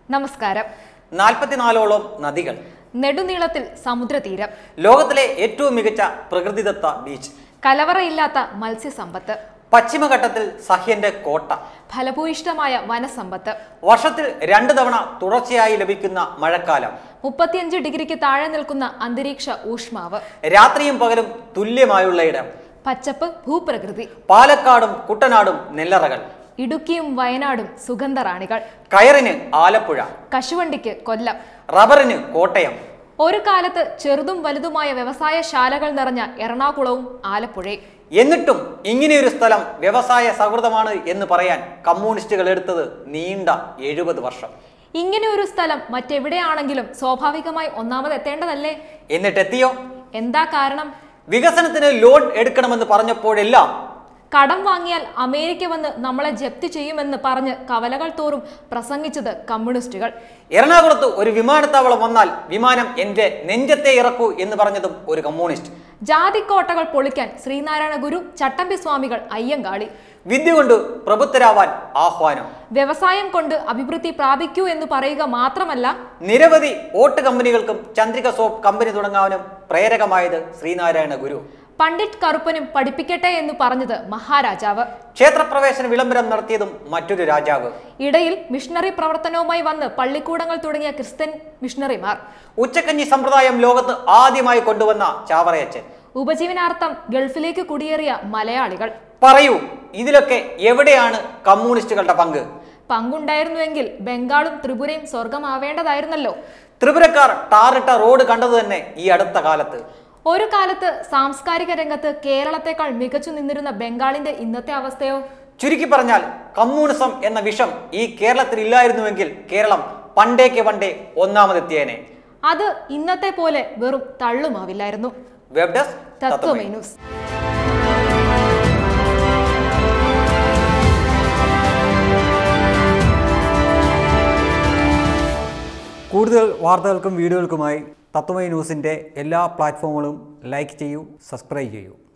നമസ്കാരം നാൽപ്പത്തിനാലോളം നദികൾ നെടുനീളത്തിൽ സമുദ്രതീരം ലോകത്തിലെ ഏറ്റവും മികച്ച പ്രകൃതിദത്ത ബീച്ച് കലവറയില്ലാത്ത മത്സ്യസമ്പത്ത് പശ്ചിമഘട്ടത്തിൽ സഹ്യന്റെ കോട്ട ഫലഭൂയിഷ്ടമായ വനസമ്പത്ത് വർഷത്തിൽ രണ്ട് തവണ തുടർച്ചയായി ലഭിക്കുന്ന മഴക്കാലം മുപ്പത്തിയഞ്ച് ഡിഗ്രിക്ക് താഴെ നിൽക്കുന്ന അന്തരീക്ഷ ഊഷ്മാവ് രാത്രിയും പകലും തുല്യമായുള്ള ഇടം പച്ചപ്പ് ഭൂപ്രകൃതി പാലക്കാടും കുട്ടനാടും നെല്ലറകൾ ഇടുക്കിയും വയനാടും സുഗന്ധറാണികൾ കയറിന് ആലപ്പുഴ കശുവണ്ടിക്ക് കൊല്ലം റബ്ബറിന് കോട്ടയം ഒരു കാലത്ത് ചെറുതും വലുതുമായ വ്യവസായ ശാലകൾ നിറഞ്ഞ എറണാകുളവും ആലപ്പുഴയും എന്നിട്ടും ഇങ്ങനെയൊരു സ്ഥലം വ്യവസായ സൗഹൃദമാണ് എന്ന് പറയാൻ കമ്മ്യൂണിസ്റ്റുകൾ എടുത്തത് നീണ്ട എഴുപത് വർഷം ഇങ്ങനെ ഒരു സ്ഥലം മറ്റെവിടെയാണെങ്കിലും സ്വാഭാവികമായി ഒന്നാമത് എത്തേണ്ടതല്ലേ എന്നിട്ടെത്തിയോ എന്താ കാരണം വികസനത്തിന് ലോൺ എടുക്കണമെന്ന് പറഞ്ഞപ്പോഴെല്ലാം കടം വാങ്ങിയാൽ അമേരിക്ക വന്ന് നമ്മളെ ജപ്തി ചെയ്യുമെന്ന് പറഞ്ഞ് കവലകൾ തോറും പ്രസംഗിച്ചത് കമ്മ്യൂണിസ്റ്റുകൾ എറണാകുളത്ത് ഒരു വിമാനത്താവളം വന്നാൽ വിമാനം എന്റെ നെഞ്ചത്തെ ഇറക്കൂ എന്ന് പറഞ്ഞതും ഒരു കമ്മ്യൂണിസ്റ്റ് ജാതിക്കോട്ടകൾ പൊളിക്കാൻ ശ്രീനാരായണ ഗുരു ചട്ടമ്പി സ്വാമികൾ അയ്യങ്കാളി വിദ്യ കൊണ്ട് പ്രബുദ്ധരാവാൻ ആഹ്വാനം വ്യവസായം കൊണ്ട് അഭിവൃദ്ധി പ്രാപിക്കൂ എന്ന് പറയുക മാത്രമല്ല നിരവധി ഓട്ട് കമ്പനികൾക്കും ചന്ദ്രിക സോപ്പ് കമ്പനി തുടങ്ങാനും പ്രേരകമായത് ശ്രീനാരായണ ഗുരു പണ്ഡിറ്റ് കറുപ്പനും പഠിപ്പിക്കട്ടെ എന്ന് പറഞ്ഞത് മഹാരാജാവ് ക്ഷേത്രപ്രവേശന വിളംബരം നടത്തിയതും മറ്റൊരു രാജാവ് ഇടയിൽ മിഷണറി പ്രവർത്തനവുമായി വന്ന് പള്ളിക്കൂടങ്ങൾ തുടങ്ങിയ ക്രിസ്ത്യൻ മിഷണറിമാർ ഉച്ചക്കഞ്ഞി സമ്പ്രദായം ലോകത്ത് ആദ്യമായി കൊണ്ടുവന്ന ചാവറയച്ചൻ ഉപജീവനാർത്ഥം ഗൾഫിലേക്ക് കുടിയേറിയ മലയാളികൾ പറയൂ ഇതിലൊക്കെ എവിടെയാണ് കമ്മ്യൂണിസ്റ്റുകളുടെ പങ്ക് പങ്കുണ്ടായിരുന്നുവെങ്കിൽ ബംഗാളും ത്രിപുരയും സ്വർഗമാവേണ്ടതായിരുന്നല്ലോ ത്രിപുരക്കാർ ടാറിട്ട റോഡ് കണ്ടത് തന്നെ ഈ അടുത്ത കാലത്ത് ഒരു കാലത്ത് സാംസ്കാരിക രംഗത്ത് കേരളത്തെക്കാൾ മികച്ചു നിന്നിരുന്ന ബംഗാളിന്റെ ഇന്നത്തെ അവസ്ഥയോ ചുരുക്കി പറഞ്ഞാൽ കമ്മ്യൂണിസം എന്ന വിഷം ഈ കേരളത്തിൽ ഇല്ലായിരുന്നുവെങ്കിൽ കേരളം പണ്ടേക്ക് പണ്ടേ ഒന്നാമതെത്തിയേനെ അത് ഇന്നത്തെ പോലെ വെറും തള്ളുമാവില്ലായിരുന്നു വെബ് ഡെസ്ക് തത്വമൈ ന്യൂസ് കൂടുതൽ വാർത്തകൾക്കും വീഡിയോകൾക്കുമായി തത്വമൈ ന്യൂസിൻ്റെ എല്ലാ പ്ലാറ്റ്ഫോമുകളും ലൈക്ക് ചെയ്യൂ സബ്സ്ക്രൈബ് ചെയ്യൂ